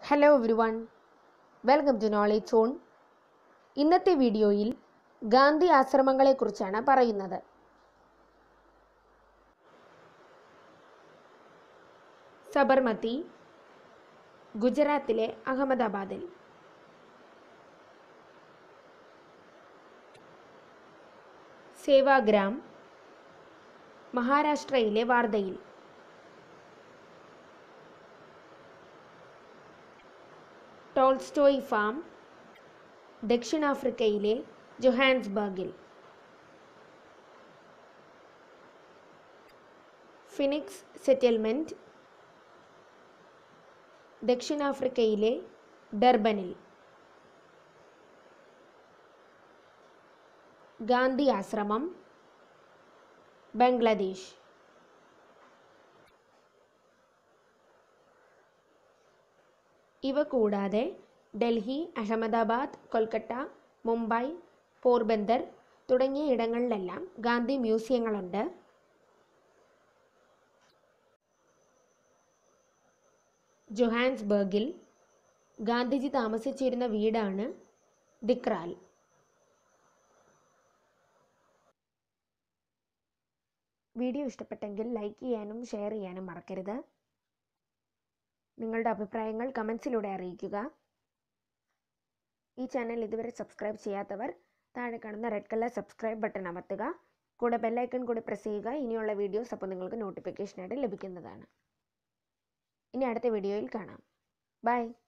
hello everyone welcome to knowledge zone ഇന്നത്തെ വീഡിയോയിൽ ഗാന്ധി ആശ്രമങ്ങളെക്കുറിച്ചാണ് പറയുന്നത് സബർമതി ഗുജറാത്തിലെ അഹമ്മദാബാദിൽ സേവാഗ്രാം മഹാരാഷ്ട്രയിലെ വാർധയിൽ ടോൾസ്റ്റോയ് ഫാം ദക്ഷിണാഫ്രിക്കയിലെ ജൊഹാൻസ്ബർഗിൽ ഫിനിക്സ് സെറ്റിൽമെൻറ്റ് ദക്ഷിണാഫ്രിക്കയിലെ ഡർബനിൽ ഗാന്ധി ആശ്രമം ബംഗ്ലാദേശ് ഇവ കൂടാതെ ഡൽഹി അഹമ്മദാബാദ് കൊൽക്കത്ത മുംബൈ പോർബന്ദർ തുടങ്ങിയ ഇടങ്ങളിലെല്ലാം ഗാന്ധി മ്യൂസിയങ്ങളുണ്ട് ജൊഹാൻസ്ബർഗിൽ ഗാന്ധിജി താമസിച്ചിരുന്ന വീടാണ് ദിക്രാൽ വീഡിയോ ഇഷ്ടപ്പെട്ടെങ്കിൽ ലൈക്ക് ചെയ്യാനും ഷെയർ ചെയ്യാനും മറക്കരുത് നിങ്ങളുടെ അഭിപ്രായങ്ങൾ കമൻസിലൂടെ അറിയിക്കുക ഈ ചാനൽ ഇതുവരെ സബ്സ്ക്രൈബ് ചെയ്യാത്തവർ താഴെ കാണുന്ന റെഡ് കളർ സബ്സ്ക്രൈബ് ബട്ടൺ അമർത്തുക കൂടെ ബെല്ലൈക്കൺ കൂടി പ്രസ് ചെയ്യുക ഇനിയുള്ള വീഡിയോസ് അപ്പോൾ നിങ്ങൾക്ക് നോട്ടിഫിക്കേഷനായിട്ട് ലഭിക്കുന്നതാണ് ഇനി അടുത്ത വീഡിയോയിൽ കാണാം ബൈ